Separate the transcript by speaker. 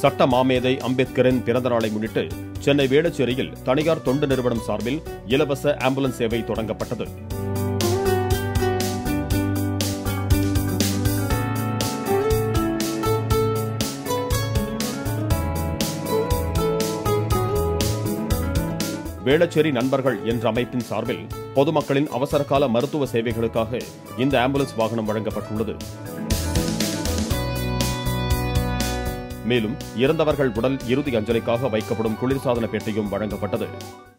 Speaker 1: சட்ட மாமேதை அம்பேத்கரின் பிறந்த நாளை முன்னிட்டு சென்னை வேளச்சேரியில் தனியார் தொண்டு நிறுவனம் சார்பில் இலவச ஆம்புலன்ஸ் சேவை தொடங்கப்பட்டது வேளச்சேரி நண்பர்கள் என்ற அமைப்பின் சார்பில் பொதுமக்களின் அவசரகால மருத்துவ சேவைகளுக்காக இந்த ஆம்புலன்ஸ் வாகனம் வழங்கப்பட்டுள்ளது மேலும் இறந்தவர்கள் உடல் இறுதி அஞ்சலிக்காக வைக்கப்படும் குளிர்சாதன பெட்டியும் வழங்கப்பட்டது